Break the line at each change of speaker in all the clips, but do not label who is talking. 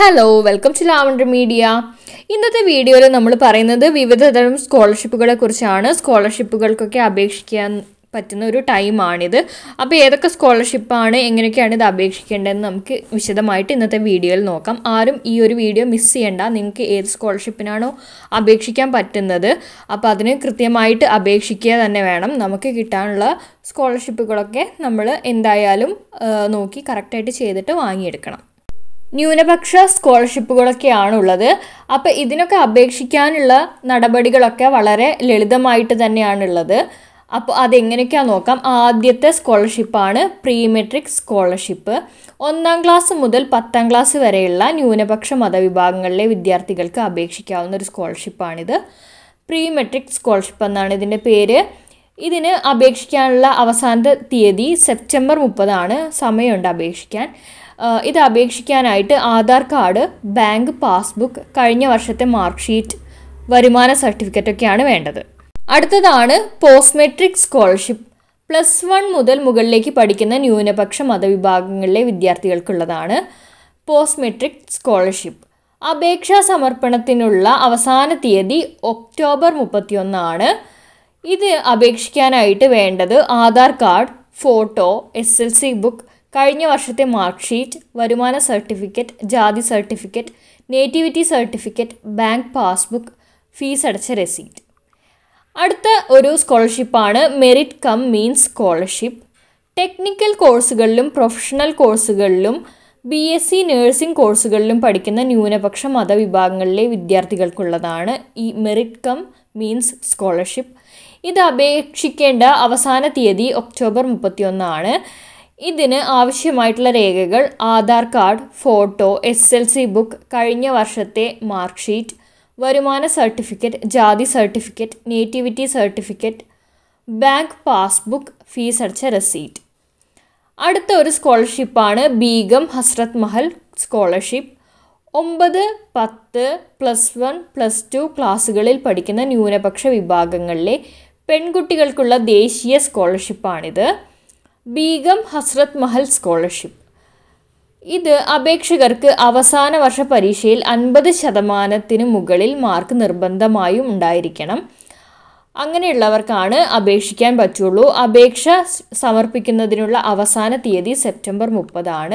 hello welcome to lavender media ഇന്നത്തെ വീഡിയോയിൽ നമ്മൾ പറയുന്നത് വിവിധ തരം സ്കോളർഷിപ്പുകളെ കുറിച്ചാണ് സ്കോളർഷിപ്പുകൾക്കൊക്കെ അപേക്ഷിക്കാൻ പറ്റുന്ന ഒരു ടൈമാണിത് അപ്പോൾ ഏതൊക്കെ സ്കോളർഷിപ്പാണ് എങ്ങനെയൊക്കെയാണ് ഇത് അപേക്ഷിക്കേണ്ടതെന്ന് നമുക്ക് വിശദമായിട്ട് ഇന്നത്തെ വീഡിയോയിൽ നോക്കാം ആരും ഈ ഒരു വീഡിയോ മിസ് ചെയ്യണ്ട നിങ്ങൾക്ക് ഏത് സ്കോളർഷിപ്പിനാണോ അപേക്ഷിക്കാൻ പറ്റുന്നത് അപ്പോൾ അതിന് കൃത്യമായിട്ട് അപേക്ഷിക്കുക തന്നെ വേണം നമുക്ക് കിട്ടാനുള്ള സ്കോളർഷിപ്പുകളൊക്കെ നമ്മൾ എന്തായാലും ആ, നോക്കി കറക്റ്റായിട്ട് ചെയ്തിട്ട് വാങ്ങിയെടുക്കണം ന്യൂനപക്ഷ സ്കോളർഷിപ്പുകളൊക്കെയാണ് ഉള്ളത് അപ്പോൾ ഇതിനൊക്കെ അപേക്ഷിക്കാനുള്ള നടപടികളൊക്കെ വളരെ ലളിതമായിട്ട് തന്നെയാണുള്ളത് അപ്പോൾ അതെങ്ങനെയൊക്കെയാ നോക്കാം ആദ്യത്തെ സ്കോളർഷിപ്പാണ് പ്രീ മെട്രിക് സ്കോളർഷിപ്പ് ഒന്നാം ക്ലാസ് മുതൽ പത്താം ക്ലാസ് വരെയുള്ള ന്യൂനപക്ഷ മതവിഭാഗങ്ങളിലെ വിദ്യാർത്ഥികൾക്ക് അപേക്ഷിക്കാവുന്ന ഒരു സ്കോളർഷിപ്പാണിത് പ്രീ മെട്രിക് സ്കോളർഷിപ്പ് എന്നാണ് ഇതിൻ്റെ പേര് ഇതിന് അപേക്ഷിക്കാനുള്ള അവസാനത്തെ തീയതി സെപ്റ്റംബർ മുപ്പതാണ് സമയമുണ്ട് അപേക്ഷിക്കാൻ ആഹ് ഇത് അപേക്ഷിക്കാനായിട്ട് ആധാർ കാർഡ് ബാങ്ക് പാസ്ബുക്ക് കഴിഞ്ഞ വർഷത്തെ മാർക്ക് ഷീറ്റ് വരുമാന സർട്ടിഫിക്കറ്റ് ഒക്കെയാണ് വേണ്ടത് അടുത്തതാണ് post metric scholarship plus one മുതൽ മുകളിലേക്ക് പഠിക്കുന്ന ന്യൂനപക്ഷ മതവിഭാഗങ്ങളിലെ വിദ്യാർത്ഥികൾക്കുള്ളതാണ് പോസ്റ്റ് മെട്രിക് സ്കോളർഷിപ്പ് അപേക്ഷാ സമർപ്പണത്തിനുള്ള അവസാന തീയതി ഒക്ടോബർ മുപ്പത്തിയൊന്നാണ് ഇത് അപേക്ഷിക്കാനായിട്ട് വേണ്ടത് Aadhaar card photo S L C book കഴിഞ്ഞ വർഷത്തെ മാർക്ക് ഷീറ്റ് വരുമാന സർട്ടിഫിക്കറ്റ് ജാതി certificate nativity certificate bank passbook fees അടച്ച റെസീറ്റ് അടുത്ത ഒരു സ്കോളർഷിപ്പാണ് merit cum means scholarship technical കോഴ്സുകളിലും പ്രൊഫഷണൽ കോഴ്സുകളിലും ബി എസ് സി നഴ്സിംഗ് കോഴ്സുകളിലും പഠിക്കുന്ന ന്യൂനപക്ഷ മതവിഭാഗങ്ങളിലെ വിദ്യാർത്ഥികൾക്കുള്ളതാണ് ഈ മെറിറ്റ് കം മീൻസ് സ്കോളർഷിപ്പ് ഇത് അപേക്ഷിക്കേണ്ട അവസാന തീയതി ഒക്ടോബർ മുപ്പത്തിയൊന്നാണ് ഇതിന് ആവശ്യമായിട്ടുള്ള രേഖകൾ Aadhaar card photo S L C book കഴിഞ്ഞ വർഷത്തെ മാർക്ക് ഷീറ്റ് വരുമാന സർട്ടിഫിക്കറ്റ് ജാതി certificate nativity certificate bank passbook fees അടച്ച റെസീറ്റ് അടുത്ത ഒരു സ്കോളർഷിപ്പാണ് ബീഗം ഹസ്രത് മഹൽ സ്കോളർഷിപ്പ് ഒമ്പത് പത്ത് പ്ലസ് വൺ പ്ലസ് ടു ക്ലാസ്സുകളിൽ പഠിക്കുന്ന ന്യൂനപക്ഷ വിഭാഗങ്ങളിലെ പെൺകുട്ടികൾക്കുള്ള ദേശീയ സ്കോളർഷിപ്പാണിത് ബീഗം ഹസ്രത് മഹൽ സ്കോളർഷിപ്പ് ഇത് അപേക്ഷകർക്ക് അവസാന വർഷ പരീക്ഷയിൽ അൻപത് ശതമാനത്തിന് മുകളിൽ മാർക്ക് നിർബന്ധമായും ഉണ്ടായിരിക്കണം അങ്ങനെയുള്ളവർക്കാണ് അപേക്ഷിക്കാൻ പറ്റുള്ളൂ അപേക്ഷ സ് സമർപ്പിക്കുന്നതിനുള്ള അവസാന തീയതി സെപ്റ്റംബർ മുപ്പതാണ്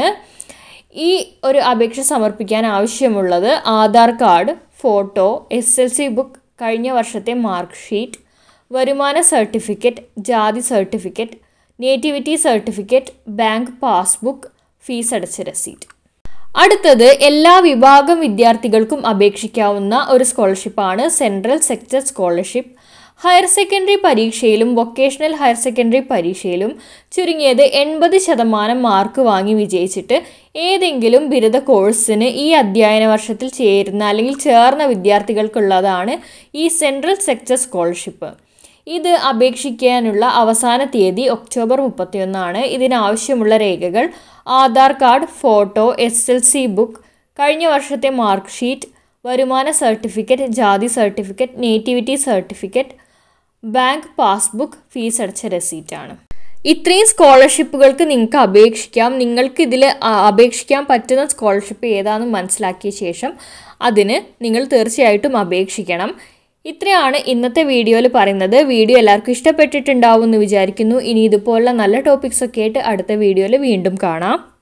ഈ ഒരു അപേക്ഷ സമർപ്പിക്കാൻ ആവശ്യമുള്ളത് Aadhaar card photo S L C book കഴിഞ്ഞ വർഷത്തെ മാർക്ക് ഷീറ്റ് വരുമാന സർട്ടിഫിക്കറ്റ് ജാതി certificate nativity certificate bank passbook fees അടച്ച രസീറ്റ് അടുത്തത് എല്ലാ വിഭാഗം വിദ്യാർത്ഥികൾക്കും അപേക്ഷിക്കാവുന്ന ഒരു സ്കോളർഷിപ്പാണ് central sector scholarship higher secondary പരീക്ഷയിലും വൊക്കേഷണൽ ഹയർ സെക്കൻഡറി പരീക്ഷയിലും ചുരുങ്ങിയത് എൺപത് ശതമാനം മാർക്ക് വാങ്ങി വിജയിച്ചിട്ട് ഏതെങ്കിലും ബിരുദ കോഴ്സിന് ഈ അധ്യയന വർഷത്തിൽ ചേരുന്ന അല്ലെങ്കിൽ ചേർന്ന വിദ്യാർത്ഥികൾക്കുള്ളതാണ് ഈ സെൻട്രൽ സെക്ടർ സ്കോളർഷിപ്പ് ഇത് അപേക്ഷിക്കാനുള്ള അവസാന തീയതി ഒക്ടോബർ മുപ്പത്തിയൊന്നാണ് ഇതിനാവശ്യമുള്ള രേഖകൾ Aadhaar card photo S L C book കഴിഞ്ഞ വർഷത്തെ മാർക്ക് ഷീറ്റ് വരുമാന സർട്ടിഫിക്കറ്റ് ജാതി certificate nativity certificate bank passbook fees അടച്ച റെസീറ്റാണ് ഇത്രയും സ്കോളർഷിപ്പുകൾക്ക് നിങ്ങൾക്ക് അപേക്ഷിക്കാം നിങ്ങൾക്ക് ഇതിൽ അപേക്ഷിക്കാൻ പറ്റുന്ന സ്കോളർഷിപ്പ് ഏതാണെന്ന് മനസ്സിലാക്കിയ ശേഷം അതിന് നിങ്ങൾ തീർച്ചയായിട്ടും അപേക്ഷിക്കണം ഇത്രയാണ് ഇന്നത്തെ വീഡിയോയിൽ പറയുന്നത് വീഡിയോ എല്ലാവർക്കും ഇഷ്ടപ്പെട്ടിട്ടുണ്ടാവും എന്ന് വിചാരിക്കുന്നു ഇനി ഇതുപോലുള്ള നല്ല ടോപ്പിക്സ് ഒക്കെ ആയിട്ട് അടുത്ത വീഡിയോയിൽ വീണ്ടും കാണാം